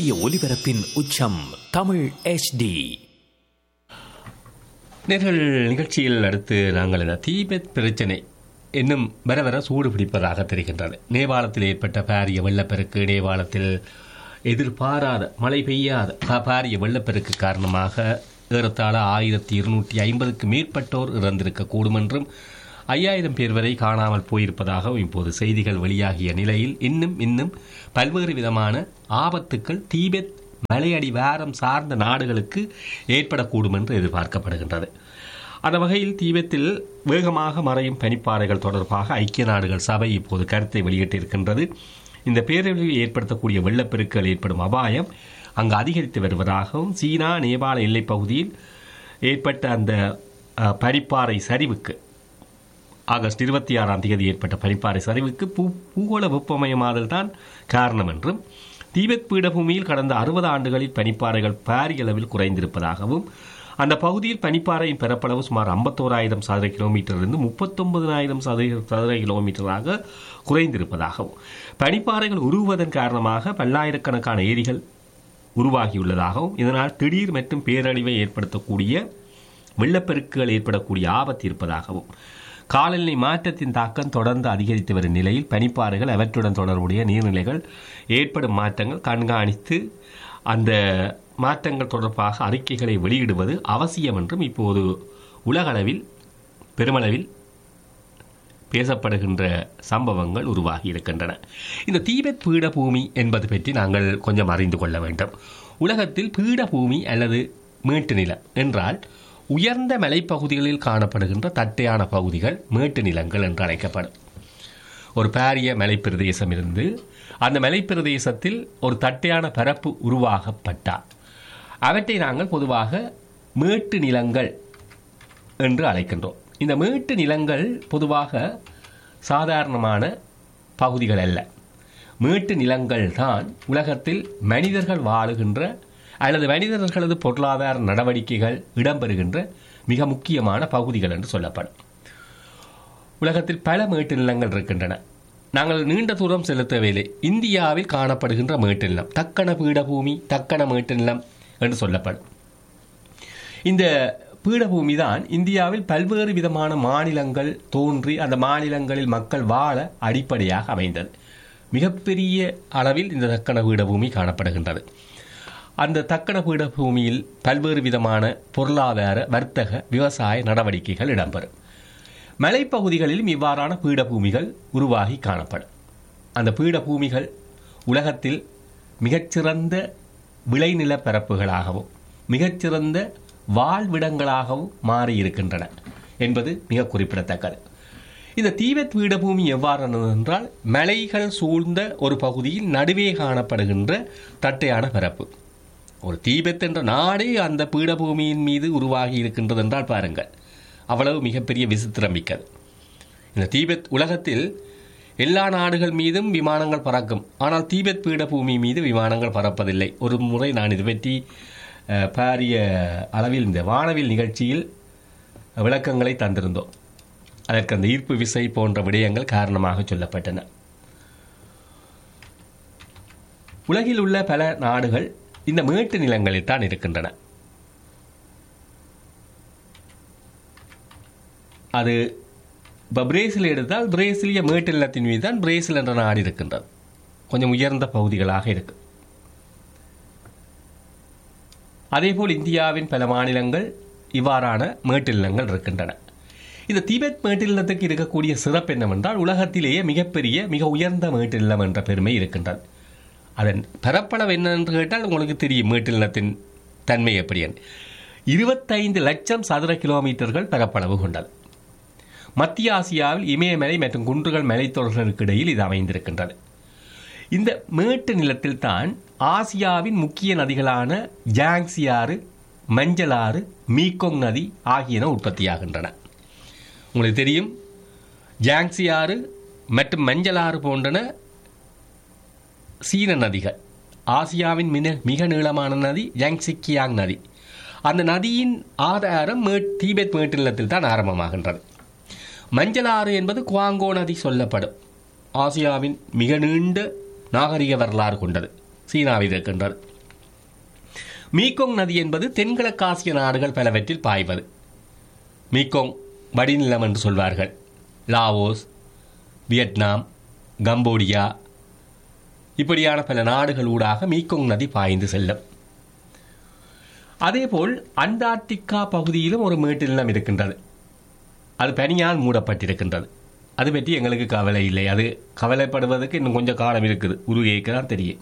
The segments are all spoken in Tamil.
சூரிய ஒளிபரப்பின் உச்சம் தமிழ் HD நேர்கள் நிகழ்ச்சியில் அடுத்து நாங்கள் இந்த தீபெத் பிரச்சனை இன்னும் வர வர சூடு பிடிப்பதாக தெரிகின்றது நேபாளத்தில் ஏற்பட்ட பாரிய வெள்ளப்பெருக்கு நேபாளத்தில் எதிர்பாராத மழை பெய்யாத பா- பாரிய வெள்ளப்பெருக்கு காரணமாக ஏறத்தாழ ஆயிரத்தி இருநூற்றி ஐம்பதுக்கு மேற்பட்டோர் இறந்திருக்கக்கூடும் என்றும் ஐயாயிரம் பேர் வரை காணாமல் போயிருப்பதாகவும் இப்போது செய்திகள் வெளியாகிய நிலையில் இன்னும் இன்னும் பல்வேறு விதமான ஆபத்துக்கள் தீபெத் மலையடி வாரம் சார்ந்த நாடுகளுக்கு ஏற்படக்கூடும் என்று எதிர்பார்க்கப்படுகின்றது அந்த வகையில் தீபெத்தில் வேகமாக மறையும் பனிப்பாறைகள் தொடர்பாக ஐக்கிய நாடுகள் சபை இப்போது கருத்தை வெளியிட்டிருக்கின்றது இந்த பேரழிவை ஏற்படுத்தக்கூடிய வெள்ளப்பெருக்கள் ஏற்படும் அபாயம் அங்கு அதிகரித்து வருவதாகவும் சீனா நேபாள எல்லைப் பகுதியில் ஏற்பட்ட அந்த அஹ், பனிப்பாறை சரிவுக்கு ஆகஸ்ட் இருபத்தி ஆறாம் தேதி ஏற்பட்ட பனிப்பாறை சரிவுக்கு பூ பூகோள வெப்பமயமாதல் தான் காரணம் என்றும் தீபெத் பீடபூமியில் கடந்த அறுபது ஆண்டுகளில் பனிப்பாறைகள் பாரிய அளவில் குறைந்திருப்பதாகவும் அந்த பகுதியில் பனிப்பாறையின் பரப்பளவு சுமார் ஐம்பத்தோராயிரம் சதுர கிலோமீட்டரிலிருந்து முப்பத்தொன்பதாயிரம் சதுர சதுர கிலோமீட்டராக குறைந்திருப்பதாகவும் பனிப்பாறைகள் உருகுவதன் காரணமாக பல்லாயிரக்கணக்கான ஏரிகள் உருவாகியுள்ளதாகவும் இதனால் திடீர் மற்றும் பேரழிவை ஏற்படுத்தக்கூடிய வெள்ளப்பெருக்குகள் ஏற்படக்கூடிய ஆபத்து இருப்பதாகவும் காலநிலை மாற்றத்தின் தாக்கம் தொடர்ந்து அதிகரித்து வரும் நிலையில் பனிப்பாறைகள் அவற்றுடன் தொடர்புடைய நீர்நிலைகள் ஏற்படும் மாற்றங்கள் கண்காணித்து அந்த மாற்றங்கள் தொடர்பாக அறிக்கைகளை வெளியிடுவது அவசியம் என்றும் இப்போது உலகளவில் பெருமளவில் பேசப்படுகின்ற சம்பவங்கள் உருவாகி இருக்கின்றன இந்த தீபெத் பீடபூமி என்பது பற்றி நாங்கள் கொஞ்சம் அறிந்து கொள்ள வேண்டும் உலகத்தில் பீடபூமி அல்லது மேட்டு நிலம் என்றால் உயர்ந்த மலைப்பகுதிகளில் காணப்படுகின்ற தட்டையான பகுதிகள் மேட்டு நிலங்கள் என்று அழைக்கப்படும் ஒரு பாரிய மலைப்பிரதேசம் இருந்து அந்த மலைப்பிரதேசத்தில் ஒரு தட்டையான பரப்பு உருவாகப்பட்டால் அவற்றை நாங்கள் பொதுவாக மேட்டு நிலங்கள் என்று அழைக்கின்றோம் இந்த மேட்டு நிலங்கள் பொதுவாக சாதாரணமான பகுதிகள் அல்ல மேட்டு நிலங்கள் தான் உலகத்தில் மனிதர்கள் வாழுகின்ற அல்லது மனிதர்களது பொருளாதார நடவடிக்கைகள் இடம்பெறுகின்ற மிக முக்கியமான பகுதிகள் என்று சொல்லப்படும் உலகத்தில் பல மேட்டு நிலங்கள் இருக்கின்றன நாங்கள் நீண்ட தூரம் செலுத்தவில்லை இந்தியாவில் காணப்படுகின்ற மேட்டு நிலம் தக்கன பீடபூமி தக்கன மேட்டு நிலம் என்று சொல்லப்படும் இந்த பீடபூமி தான் இந்தியாவில் பல்வேறு விதமான மாநிலங்கள் தோன்றி அந்த மாநிலங்களில் மக்கள் வாழ அடிப்படையாக அமைந்தது மிகப்பெரிய அளவில் இந்த தக்கன பீடபூமி காணப்படுகின்றது அந்த தக்கன பீடபூமியில் பல்வேறு விதமான பொருளாதார வர்த்தக விவசாய நடவடிக்கைகள் இடம்பெறும் மலைப்பகுதிகளிலும் இவ்வாறான பீடபூமிகள் உருவாகி காணப்படும் அந்த பீடபூமிகள் உலகத்தில் மிகச்சிறந்த விளைநில பரப்புகளாகவும் மிகச்சிறந்த வாழ்விடங்களாகவும் மாறியிருக்கின்றன என்பது மிக குறிப்பிடத்தக்கது இந்த தீபெத் பீடபூமி எவ்வாறானது என்றால் மலைகள் சூழ்ந்த ஒரு பகுதியில் நடுவே காணப்படுகின்ற தட்டையான பரப்பு ஒரு தீபெத் என்ற நாடே அந்த பீடபூமியின் மீது உருவாகி இருக்கின்றது என்றால் பாருங்கள் அவ்வளவு மிகப்பெரிய விசித்திரம் மிக்கது இந்த தீபெத் உலகத்தில் எல்லா நாடுகள் மீதும் விமானங்கள் பறக்கும் ஆனால் தீபெத் பீடபூமி மீது விமானங்கள் பறப்பதில்லை ஒரு முறை நான் இது பற்றி அஹ், பாரிய அளவில் இந்த வானவில் நிகழ்ச்சியில் விளக்கங்களை தந்திருந்தோம் அதற்கு அந்த ஈர்ப்பு விசை போன்ற விடயங்கள் காரணமாக சொல்லப்பட்டன உலகில் உள்ள பல நாடுகள் இந்த மேட்டு நிலங்களில் தான் இருக்கின்றன அது இப்போ பிரேசில் எடுத்தால் பிரேசிலிய மேட்டு நிலத்தின் மீது தான் பிரேசில் என்ற நாடு இருக்கின்றது கொஞ்சம் உயர்ந்த பகுதிகளாக இருக்கு அதேபோல் இந்தியாவின் பல மாநிலங்கள் இவ்வாறான மேட்டு நிலங்கள் இருக்கின்றன இந்த திபெத் மேட்டு நிலத்துக்கு இருக்கக்கூடிய சிறப்பு என்னவென்றால் உலகத்திலேயே மிகப்பெரிய மிக உயர்ந்த மேட்டு நிலம் என்ற பெருமை இருக்கின்றது அதன் பரப்பளவு என்னென்று கேட்டால் உங்களுக்கு தெரியும் மேட்டு நிலத்தின் தன்மை எப்படி என்று இருபத்தைந்து லட்சம் சதுர கிலோமீட்டர்கள் பரப்பளவு கொண்டது மத்திய ஆசியாவில் இமயமலை மற்றும் குன்றுகள் மலைத்தொடர்களுக்கு இடையில் இது அமைந்திருக்கின்றது இந்த மேட்டு நிலத்தில் தான் ஆசியாவின் முக்கிய நதிகளான ஜாங்சி ஆறு மஞ்சள் ஆறு மீக்கோங் நதி ஆகியன உற்பத்தியாகின்றன உங்களுக்கு தெரியும் ஜாங்சி ஆறு மற்றும் மஞ்சள் ஆறு போன்றன சீன நதிகள் ஆசியாவின் மிக மிக நீளமான நதி ஜாங்சிக்கியாங் நதி அந்த நதியின் ஆதாரம் மேட் தீபெத் மேட்டு நிலத்தில் தான் ஆரம்பமாகின்றது மஞ்சள் ஆறு என்பது குவாங்கோ நதி சொல்லப்படும் ஆசியாவின் மிக நீண்ட நாகரிக வரலாறு கொண்டது சீனாவில் இருக்கின்றது மீகோங் நதி என்பது தென்கிழக்காசிய நாடுகள் பலவற்றில் பாய்வது மீகோங் வடிநிலம் என்று சொல்வார்கள் லாவோஸ் வியட்நாம் கம்போடியா இப்படியான பல நாடுகள் ஊடாக மீகோங் நதி பாய்ந்து செல்லும் அதேபோல் அண்டார்டிகா பகுதியிலும் ஒரு மேட்டிலம் இருக்கின்றது அது பனியால் மூடப்பட்டிருக்கின்றது அது பற்றி எங்களுக்கு கவலை இல்லை அது கவலைப்படுவதற்கு இன்னும் கொஞ்சம் காலம் இருக்குது உருகேக்கு தான் தெரியும்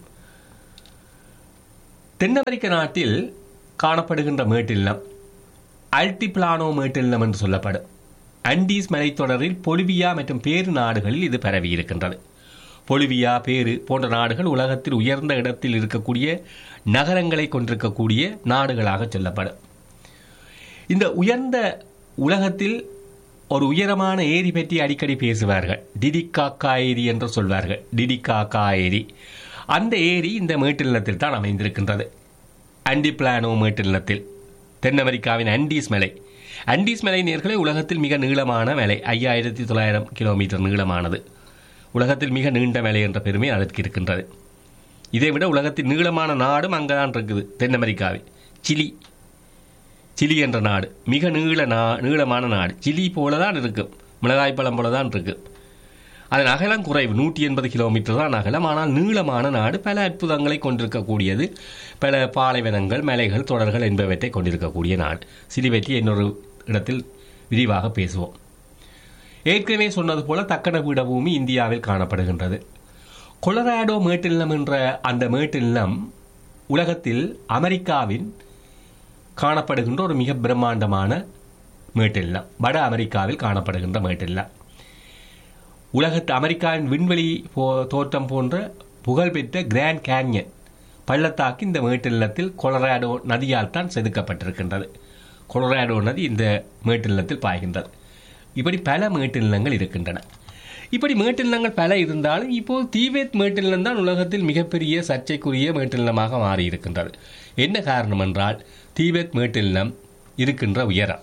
தென் அமெரிக்க நாட்டில் காணப்படுகின்ற மேட்டில்லம் அல்டிபிளானோ மேட்டில்லம் என்று சொல்லப்படும் அண்டீஸ் மலைத்தொடரில் பொலிவியா மற்றும் பேரு நாடுகளில் இது பரவி இருக்கின்றது பொலிவியா பேரு போன்ற நாடுகள் உலகத்தில் உயர்ந்த இடத்தில் இருக்கக்கூடிய நகரங்களை கொண்டிருக்கக்கூடிய நாடுகளாக சொல்லப்படும் இந்த உயர்ந்த உலகத்தில் ஒரு உயரமான ஏரி பற்றி அடிக்கடி பேசுவார்கள் டிடிகாக்கா ஏரி என்று சொல்வார்கள் டிடிகாக்கா ஏரி அந்த ஏரி இந்த மேட்டிலத்தில் தான் அமைந்திருக்கின்றது அண்டிப்ளானோ மேட்டிலத்தில் தென் அமெரிக்காவின் அண்டீஸ் மலை அண்டீஸ் மலை நேர்களை உலகத்தில் மிக நீளமான மலை ஐயாயிரத்தி தொள்ளாயிரம் கிலோமீட்டர் நீளமானது உலகத்தில் மிக நீண்ட மலை என்ற பெருமை அதற்கு இருக்கின்றது இதை விட உலகத்தின் நீளமான நாடும் அங்கதான் இருக்குது தென் அமெரிக்காவில் சிலி சிலி என்ற நாடு மிக நீள நா நீளமான நாடு சிலி போல தான் இருக்கும் மிளகாய் பழம் போல தான் இருக்கு அதன் அகலம் குறைவு நூற்றி எண்பது கிலோமீட்டர் தான் அகலம் ஆனால் நீளமான நாடு பல அற்புதங்களை கொண்டிருக்கக்கூடியது பல பாலைவனங்கள் மலைகள் தொடர்கள் என்பவற்றை கொண்டிருக்கக்கூடிய நாடு சிலி பற்றி இன்னொரு இடத்தில் விரிவாக பேசுவோம் ஏற்கனவே சொன்னது போல தக்கன பீடபூமி இந்தியாவில் காணப்படுகின்றது கொலராடோ மேட்டில்லம் என்ற அந்த மேட்டில்லம் உலகத்தில் அமெரிக்காவின் காணப்படுகின்ற ஒரு மிக பிரம்மாண்டமான மேட்டில்லம் வட அமெரிக்காவில் காணப்படுகின்ற மேட்டில்லம் உலகத்து அமெரிக்காவின் விண்வெளி போ தோற்றம் போன்ற புகழ்பெற்ற கிராண்ட் கேன்யன் பள்ளத்தாக்கு இந்த மேட்டில்லத்தில் கொலராடோ நதியால் தான் செதுக்கப்பட்டிருக்கின்றது கொலராடோ நதி இந்த மேட்டில்லத்தில் பாய்கின்றது இப்படி பல மேட்டில்லங்கள் இருக்கின்றன இப்படி மேட்டில்லங்கள் பல இருந்தாலும் இப்போது தீபேத் மேட்டில்லம் தான் உலகத்தில் மிகப்பெரிய சர்ச்சைக்குரிய மேட்டில்லமாக மாறியிருக்கின்றது என்ன காரணம் என்றால் தீபெத் மேட்டில்லம் இருக்கின்ற உயரம்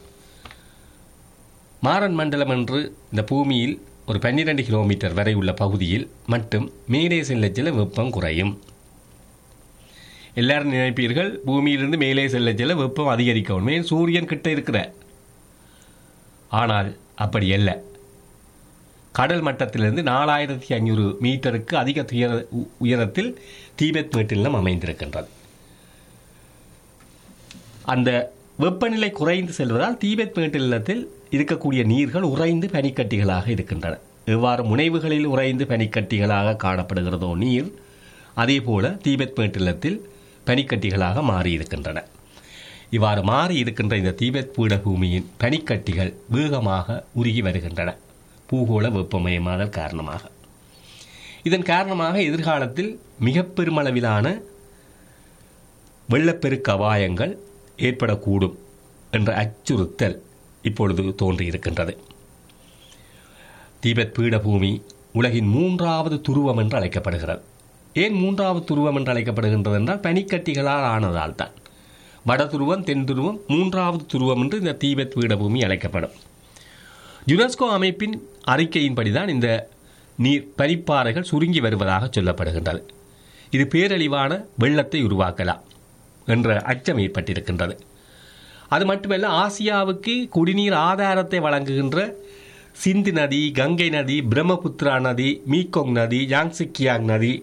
மாறன் மண்டலம் என்று இந்த பூமியில் ஒரு பன்னிரண்டு கிலோமீட்டர் வரை உள்ள பகுதியில் மட்டும் மேலே செல்ல செல்ல வெப்பம் குறையும் எல்லாரும் நினைப்பீர்கள் பூமியிலிருந்து மேலே செல்ல செல்ல வெப்பம் அதிகரிக்கும் மேல் சூரியன் கிட்ட இருக்கிற ஆனால் அப்படி அல்ல கடல் மட்டத்திலிருந்து நாலாயிரத்தி ஐநூறு மீட்டருக்கு அதிக துயர உயரத்தில் தீபெத் மேட்டில்லம் அமைந்திருக்கின்றது அந்த வெப்பநிலை குறைந்து செல்வதால் தீபெத் மேட்டில்லத்தில் இருக்கக்கூடிய நீர்கள் உறைந்து பனிக்கட்டிகளாக இருக்கின்றன எவ்வாறு முனைவுகளில் உறைந்து பனிக்கட்டிகளாக காணப்படுகிறதோ நீர் அதே போல தீபெத் மேட்டில்லத்தில் பனிக்கட்டிகளாக மாறியிருக்கின்றன இவ்வாறு மாறி இருக்கின்ற இந்த தீபெத் பீடபூமியின் பனிக்கட்டிகள் வேகமாக உருகி வருகின்றன பூகோள வெப்பமயமாதல் காரணமாக இதன் காரணமாக எதிர்காலத்தில் மிக பெருமளவிலான வெள்ளப்பெருக்கு அபாயங்கள் ஏற்படக்கூடும் என்ற அச்சுறுத்தல் இப்பொழுது தோன்றியிருக்கின்றது தீபெத் பீடபூமி உலகின் மூன்றாவது துருவம் என்று அழைக்கப்படுகிறது ஏன் மூன்றாவது துருவம் என்று அழைக்கப்படுகின்றது என்றால் பனிக்கட்டிகளால் ஆனதால் தான் வட துருவம் தென் துருவம் மூன்றாவது துருவம் என்று இந்த தீபெத் பீடபூமி அழைக்கப்படும் யுனெஸ்கோ அமைப்பின் அறிக்கையின்படிதான் இந்த நீர் பனிப்பாறைகள் சுருங்கி வருவதாக சொல்லப்படுகின்றது இது பேரழிவான வெள்ளத்தை உருவாக்கலாம் என்ற அச்சம் ஏற்பட்டிருக்கின்றது அது மட்டுமல்ல ஆசியாவுக்கு குடிநீர் ஆதாரத்தை வழங்குகின்ற சிந்து நதி கங்கை நதி பிரம்மபுத்திரா நதி மீகோங் நதி யாங்சிக்கியாங் நதி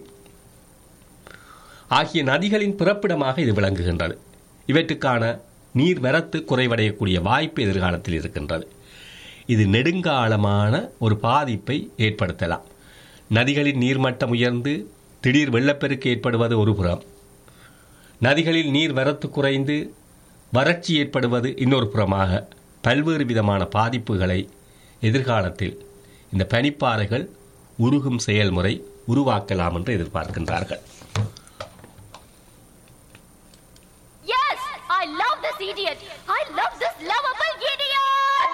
ஆகிய நதிகளின் பிறப்பிடமாக இது விளங்குகின்றது இவற்றுக்கான நீர் வரத்து குறைவடையக்கூடிய வாய்ப்பு எதிர்காலத்தில் இருக்கின்றது இது நெடுங்காலமான ஒரு பாதிப்பை ஏற்படுத்தலாம் நதிகளின் நீர்மட்டம் உயர்ந்து திடீர் வெள்ளப்பெருக்கு ஏற்படுவது ஒரு புறம் நதிகளில் நீர் வரத்து குறைந்து வறட்சி ஏற்படுவது இன்னொரு புறமாக பல்வேறு விதமான பாதிப்புகளை எதிர்காலத்தில் இந்த பனிப்பாறைகள் உருகும் செயல்முறை உருவாக்கலாம் என்று எதிர்பார்க்கின்றார்கள்